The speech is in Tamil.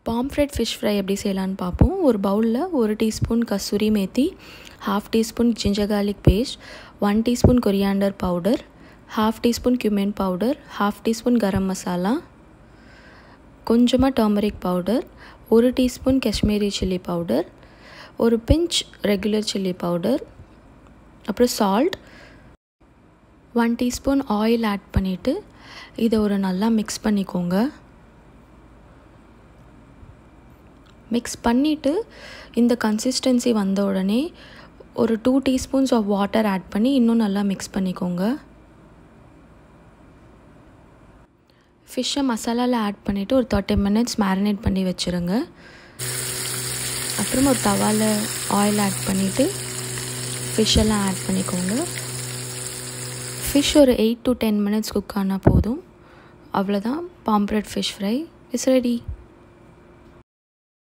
பாம்ஃப்ரெட் ஃபிஷ் ஃப்ரை எப்படி செய்யலான்னு பார்ப்போம் ஒரு பவுலில் ஒரு teaspoon kasuri methi half teaspoon ginger garlic paste one teaspoon coriander powder half teaspoon cumin powder half teaspoon garam masala கொஞ்சமாக டர்மரிக் பவுடர் ஒரு டீஸ்பூன் காஷ்மீரி சில்லி பவுடர் ஒரு பிஞ்ச் ரெகுலர் சில்லி பவுடர் அப்புறம் salt one teaspoon oil add பண்ணிவிட்டு இதை ஒரு நல்லா மிக்ஸ் பண்ணிக்கோங்க மிக்ஸ் பண்ணிவிட்டு இந்த கன்சிஸ்டன்சி வந்த உடனே ஒரு two teaspoons of water add பண்ணி இன்னும் நல்லா மிக்ஸ் பண்ணிக்கோங்க ஃபிஷ்ஷை மசாலாவில் ஆட் பண்ணிவிட்டு ஒரு தேர்ட்டி மினிட்ஸ் மேரினேட் பண்ணி வச்சுருங்க அப்புறம் ஒரு தவாவில் ஆயில் ஆட் பண்ணிவிட்டு ஃபிஷ்ஷெல்லாம் ஆட் பண்ணிக்கோங்க ஃபிஷ் ஒரு eight to ten minutes cook ஆனால் போதும் அவ்வளோதான் pomfret fish fry is ready